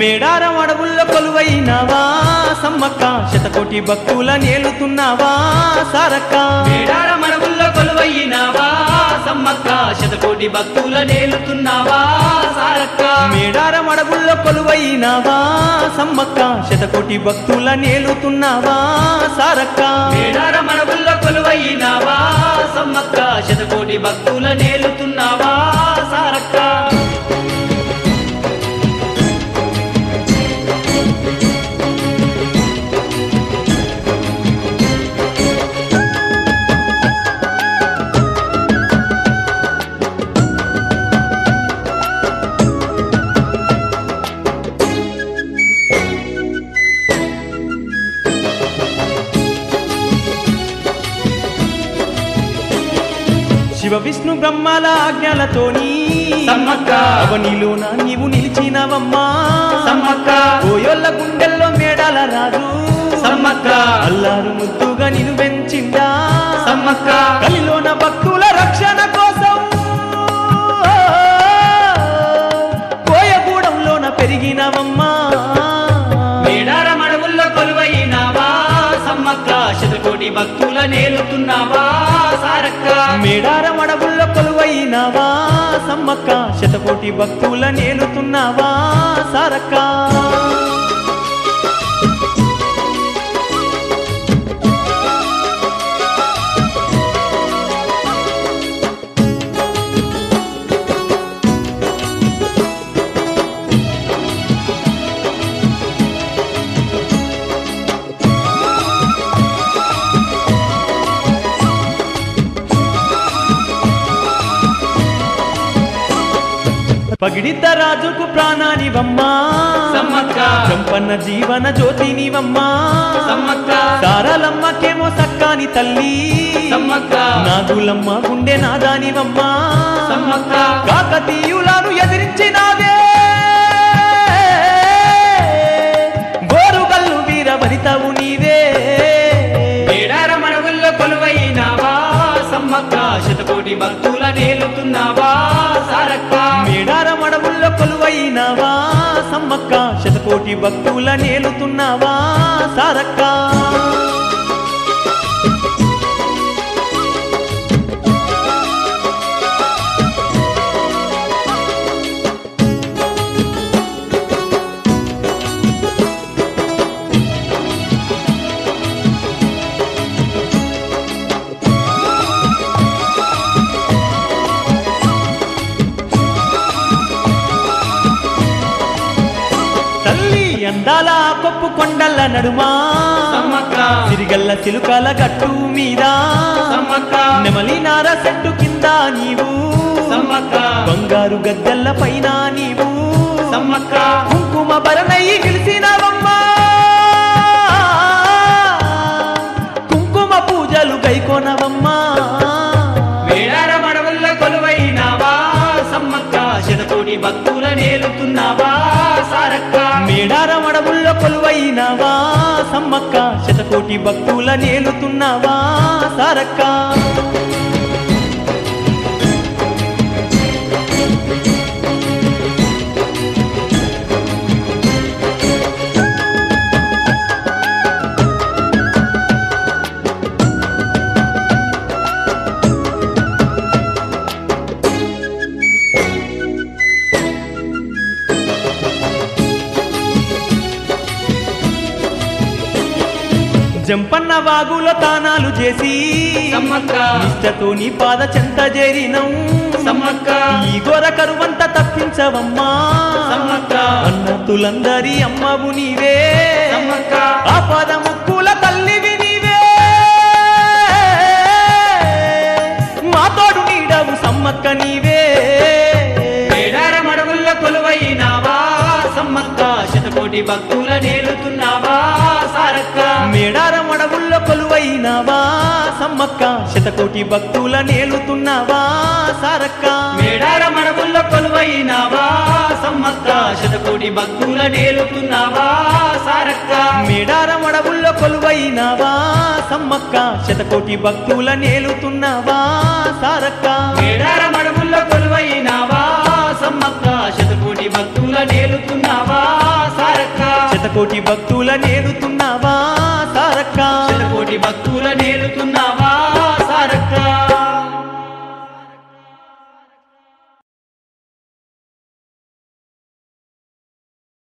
మేడారం అడవుల్లో కొలువైనవా సమ్మక్క శతకోటి భక్తుల నేలుతున్నావా సారక్క మేడార మడవుల్లో కొలువయ్యినావా సమ్మక్క శతకోటి భక్తుల నేలుతున్నావా సారక్క మేడారం అడవుల్లో కొలువైనవా సమ్మక్క శతకోటి భక్తుల నేలుతున్నావా సారక్క మేడార మడవుల్లో కొలువయ్యినావా సమ్మక్క శతకోటి భక్తుల నేలుతున్నావా సారక్క శివ విష్ణు బ్రహ్మాల ఆజ్ఞలతోని సమ్మక్క అవనిలోన నీవు నిలిచినవమ్మా సమ్మక్క ఓయోళ్ళ గుండెల్లో మేడాల రాజు సమ్మక్క అల్లారు ముద్దుగా నిన్ను పెంచిందా సమ్మక్క కలిలోన భక్తుల రక్షణ కోసం కోయగూడెంలోన పెరిగినవమ్మా మేడార మడవుల్లో కొలువైనావా సమ్మక్క శతకోటి భక్తుల నేలుతున్నావా సారక్క మేడారం అడవుల్లో కొలువైనవా సమ్మక్క శతకోటి భక్తుల నేలుతున్నావా సారక్క పగిడిద్ద రాజుకు ప్రాణానివమ్మా సమ్మక్క చంపన్న జీవన జ్యోతినివమ్మా సమ్మక్క సారలమ్మకేమో సక్కాని తల్లి సమ్మక్క నాగులమ్మ గుండె నాదానివమ్మా సమ్మక్క కాకతీయులను ఎదిరించినావే గోరుగల్లు వీర వనితవు నీవే మేడార మడవుల్లో కొలువైనావా సమ్మక్క శతకోటి భక్తుల నేలుతున్నావా సారక్క మేడారం అడవుల్లో కొలువైనవా సమ్మక్క శతకోటి భక్తుల నేలుతున్నావా సారక్క తల్లి అందాల కొప్పు కొండల నడుమా సమ్మక్క సిరిగల్ల సిలుకల గట్టు మీద సమ్మక్క నెమలి నార చెట్టు కింద నీవు సమ్మక్క బంగారు గద్దెల్ల పైన నీవు సమ్మక్క కుంకుమ భరణయ్యి నిలిచినవమ్మా కుంకుమ పూజలు గైకొనవమ్మా మేడార మడవుల్లో కొలువైనావా సమ్మక్క శతకోటి భక్తుల నేలుతున్నావా సారక్క మేడారం అడవుల్లో కొలువైనవా సమ్మక్క శతకోటి భక్తుల నేలుతున్నావా సారక్క జంపన్న వాగులో తానాలు చేసి సమ్మక్క నిష్టతో నీ పాద చెంత చేరినం సమ్మక్క ఈ గోర కరువంత తప్పించవమ్మా సమ్మక్క అన్నతులందరి అమ్మవు నీవే సమ్మక్క ఆ పద ముక్కుల తల్లివి నీవే మా తోడు నీడవు సమ్మక్క నీవే మేడార మడవుల్లో కొలువైనావా సమ్మక్క శతకోటి భక్తుల నేలుతున్నావా సారక్క మేడారం అడవుల్లో కొలువైనవా సమ్మక్క శతకోటి భక్తుల నేలుతున్నావా సారక్క మేడార మడవుల్లో కొలువైనావా సమ్మక్క శతకోటి భక్తుల నేలుతున్నావా సారక్క మేడారం అడవుల్లో కొలువైనవా సమ్మక్క శతకోటి భక్తుల నేలుతున్నావా సారక్క మేడార మడవుల్లో కొలువైనావా సమ్మక్క శతకోటి భక్తుల నేలుతున్నావా శతకోటి భక్తుల నేలుతున్నావా సారక్క శతకోటి భక్తుల నేలుతున్నావా సారక్క